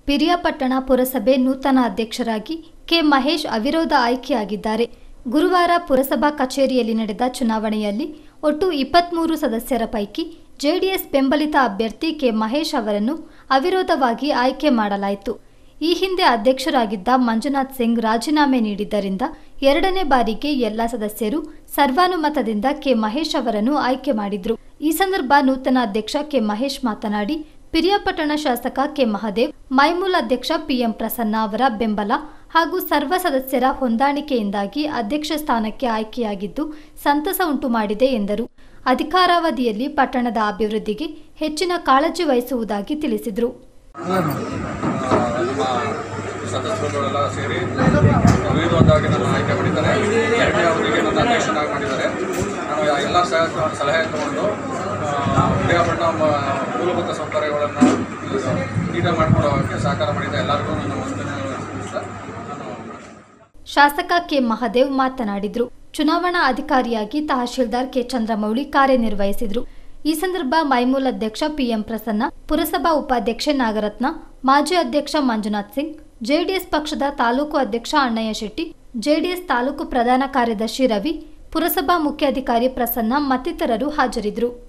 ಪಿರಿಯಾಪಟ್ಟಣ ಪುರಸಭೆ ನೂತನ ಅಧ್ಯಕ್ಷರಾಗಿ ಕೆ ಮಹೇಶ್ ಅವಿರೋಧ ಆಯ್ಕೆಯಾಗಿದ್ದಾರೆ ಗುರುವಾರ ಪುರಸಭಾ ಕಚೇರಿಯಲ್ಲಿ ನಡೆದ ಚುನಾವಣೆಯಲ್ಲಿ ಒಟ್ಟು ಇಪ್ಪತ್ಮೂರು ಸದಸ್ಯರ ಪೈಕಿ ಜೆಡಿಎಸ್ ಬೆಂಬಲಿತ ಅಭ್ಯರ್ಥಿ ಕೆ ಮಹೇಶ್ ಅವರನ್ನು ಅವಿರೋಧವಾಗಿ ಆಯ್ಕೆ ಮಾಡಲಾಯಿತು ಈ ಹಿಂದೆ ಅಧ್ಯಕ್ಷರಾಗಿದ್ದ ಮಂಜುನಾಥ್ ಸಿಂಗ್ ರಾಜೀನಾಮೆ ನೀಡಿದ್ದರಿಂದ ಎರಡನೇ ಬಾರಿಗೆ ಎಲ್ಲ ಸದಸ್ಯರು ಸರ್ವಾನುಮತದಿಂದ ಕೆ ಮಹೇಶ್ ಅವರನ್ನು ಆಯ್ಕೆ ಮಾಡಿದ್ರು ಈ ಸಂದರ್ಭ ನೂತನ ಅಧ್ಯಕ್ಷ ಕೆ ಮಹೇಶ್ ಮಾತನಾಡಿ ಪಿರಿಯಾಪಟ್ಟಣ ಶಾಸಕ ಕೆ ಮಹದೇವ್ ಮೈಮೂಲ್ ಅಧ್ಯಕ್ಷ ಪಿಎಂ ಪ್ರಸನ್ನ ಅವರ ಬೆಂಬಲ ಹಾಗೂ ಸರ್ವ ಸದಸ್ಯರ ಹೊಂದಾಣಿಕೆಯಿಂದಾಗಿ ಅಧ್ಯಕ್ಷ ಸ್ಥಾನಕ್ಕೆ ಆಯ್ಕೆಯಾಗಿದ್ದು ಸಂತಸ ಉಂಟು ಮಾಡಿದೆ ಎಂದರು ಅಧಿಕಾರಾವಧಿಯಲ್ಲಿ ಪಟ್ಟಣದ ಅಭಿವೃದ್ಧಿಗೆ ಹೆಚ್ಚಿನ ಕಾಳಜಿ ವಹಿಸುವುದಾಗಿ ತಿಳಿಸಿದರು ನಮ್ಮ ಸದಸ್ಯರುಗಳೆಲ್ಲ ಸೇರಿ ವಿವಿಧವಾಗಿ ನನ್ನ ಆಯ್ಕೆ ಮಾಡಿದ್ದಾರೆ ಎರಡನೇ ಅವಧಿಗೆ ನನ್ನ ಅಧ್ಯಕ್ಷನಾಗಿ ಮಾಡಿದ್ದಾರೆ ನಾನು ಎಲ್ಲ ಸಹ ಸಲಹೆ ತಗೊಂಡು ಕ್ರೀಡಾಪಟ್ಟಣ ಮೂಲಭೂತ ಸೌಕರ್ಯಗಳನ್ನು ನೀಟ ಮಾಡಿಕೊಡೋಕ್ಕೆ ಸಹಕಾರ ಮಾಡಿದ ಎಲ್ಲರಿಗೂ ನನ್ನ ವಂದನೆಗಳು ತಿಳಿಸ್ತಾ ನಾನು ಶಾಸಕ ಕೆ ಮಹದೇವ್ ಮಾತನಾಡಿದರು ಚುನಾವಣಾ ಅಧಿಕಾರಿಯಾಗಿ ತಹಶೀಲ್ದಾರ್ ಕೆ ಚಂದ್ರಮೌಳಿ ಕಾರ್ಯನಿರ್ವಹಿಸಿದರು ಈ ಸಂದರ್ಭ ಮೈಮೂಲ್ ಅಧ್ಯಕ್ಷ ಪಿಎಂ ಪ್ರಸನ್ನ ಪುರಸಭಾ ಉಪಾಧ್ಯಕ್ಷೆ ನಾಗರತ್ನ ಮಾಜಿ ಅಧ್ಯಕ್ಷ ಮಂಜುನಾಥ್ ಸಿಂಗ್ ಜೆಡಿಎಸ್ ಪಕ್ಷದ ತಾಲೂಕು ಅಧ್ಯಕ್ಷ ಅಣ್ಣಯ್ಯ ಶೆಟ್ಟಿ ಜೆಡಿಎಸ್ ತಾಲೂಕು ಪ್ರಧಾನ ಕಾರ್ಯದರ್ಶಿ ರವಿ ಪುರಸಭಾ ಮುಖ್ಯಾಧಿಕಾರಿ ಪ್ರಸನ್ನ ಮತ್ತಿತರರು ಹಾಜರಿದ್ದರು